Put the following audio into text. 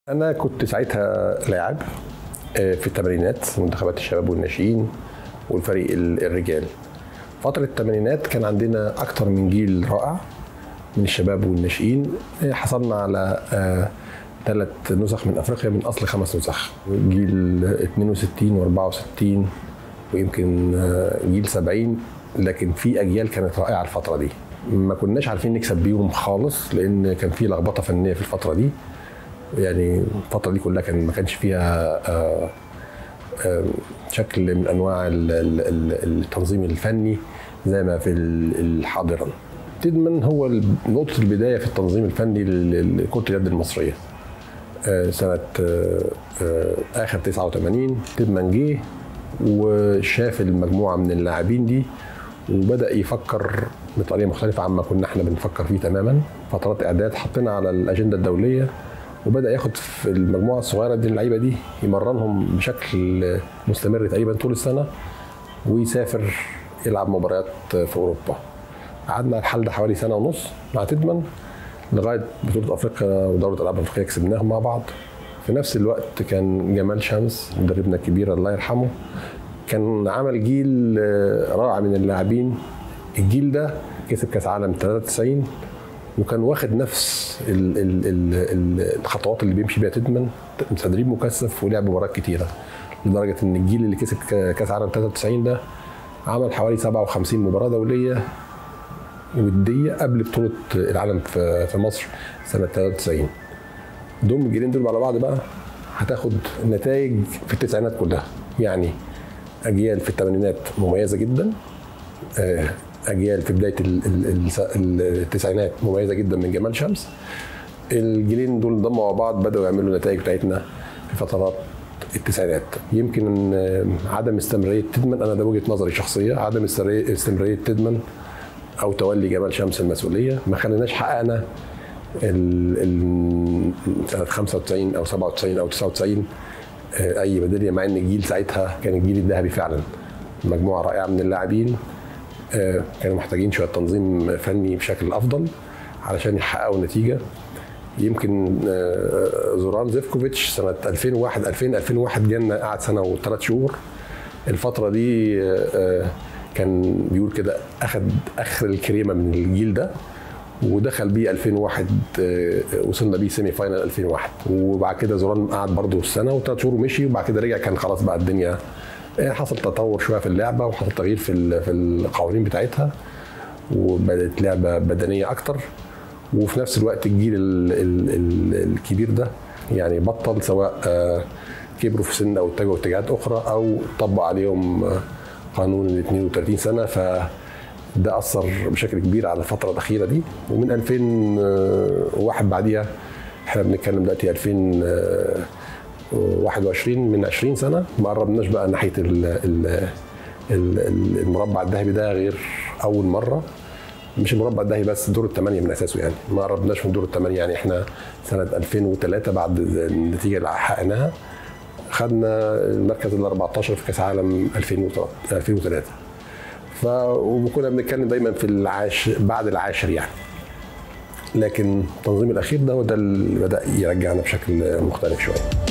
انا كنت ساعتها لاعب آه، في الثمانينات منتخبات الشباب والناشئين والفريق ال- الرجال فترة الثمانينات كان عندنا أكتر من جيل رائع من الشباب والناشئين آه، حصلنا على ثلاث نسخ من أفريقيا من أصل خمس نسخ جيل 62 و64 ويمكن آه، جيل 70 لكن في أجيال كانت رائعة الفترة دي ما كناش عارفين نكسب بيهم خالص لأن كان في لخبطة فنية في الفترة دي يعني الفترة دي كلها كان ما كانش فيها آه، آه، شكل من انواع ال- ال- ال- التنظيم الفني زي ما في ال- الحاضرا. تيدمان هو ال- نقطة البداية في التنظيم الفني ل- لكرة اليد المصرية. آه، سنة آه، آه، آخر 89 تيدمان جه وشاف المجموعة من اللاعبين دي وبدأ يفكر بطريقة مختلفة عما كنا احنا بنفكر فيه تماما فترات إعداد حطينا على الأجندة الدولية وبدا ياخد في المجموعه الصغيره دي اللعيبه دي يمرنهم بشكل مستمر تقريبا طول السنه ويسافر يلعب مباريات في اوروبا قعدنا الحال ده حوالي سنه ونص مع تيدمان لغايه بطوله افريقيا ودوره الالعاب الافريقيه كسبناهم مع بعض في نفس الوقت كان جمال شمس مدربنا الكبير الله يرحمه كان عمل جيل آه، رائع من اللاعبين الجيل ده كسب كاس عالم 93 وكان واخد نفس ال ال ال ال الخطوات اللي بيمشي بيها تدمن تدريب مكثف ولعب مباريات كتيره لدرجه ان الجيل اللي كسب ك- كاس عالم 93 ده عمل حوالي 57 مباراه دوليه وديه قبل بطوله العالم في في مصر سنه 93 ضم الجيلين دول على بعض بقى هتاخد نتائج في التسعينات كلها يعني اجيال في الثمانينات مميزه جدا آه، اجيال في بدايه ال- ال- ال- التسعينات مميزه جدا من جمال شمس الجيلين دول انضموا مع بعض بداوا يعملوا النتائج بتاعتنا في فترات التسعينات يمكن آه، عدم استمراريه تدمن انا ده وجهه نظري الشخصيه عدم استمرارية- استمراريه تدمن او تولي جمال شمس المسؤوليه ما خليناش حققنا ال ال سنه 95 او 97 او 99 آه، اي ميداليه مع ان الجيل ساعتها كان الجيل الذهبي فعلا مجموعه رائعه من اللاعبين آه، كانوا محتاجين شويه تنظيم فني بشكل افضل علشان يحققوا نتيجه يمكن آه، زوران زيفكوفيتش سنه 2001 2000 2001 جالنا قعد سنه وثلاث شهور الفتره دي آه، آه، كان بيقول كده اخذ اخر الكريمه من الجيل ده ودخل بيه 2001 آه، وصلنا بيه سيمي فاينل 2001 وبعد كده زوران قعد برضه سنه وثلاث شهور ومشي وبعد كده رجع كان خلاص بقى الدنيا آه، حصل تطور شويه في اللعبه وحصل تغيير في ال- في القوانين بتاعتها وبدات لعبه بدنيه اكتر وفي نفس الوقت الجيل ال ال ال الكبير ده يعني بطل سواء آه، كبروا في سن او اتجهوا اتجاهات اخرى او طبق عليهم آه، قانون ال 32 سنه ف ده اثر بشكل كبير على الفتره الاخيره دي ومن 2001 بعديها احنا بنتكلم دلوقتي 2021 من 20 سنه ما قربناش بقى ناحيه ال ال ال- المربع الذهبي ده غير اول مره مش المربع الذهبي بس دور الثمانيه من اساسه يعني ما قربناش من دور الثمانيه يعني احنا سنه 2003 بعد النتيجه اللي حققناها خدنا المركز ال 14 في كاس عالم 2003 ف وكنا بنتكلم دايما في العاش بعد العاشر يعني لكن التنظيم الاخير ده هو ده اللي بدا يرجعنا بشكل مختلف شويه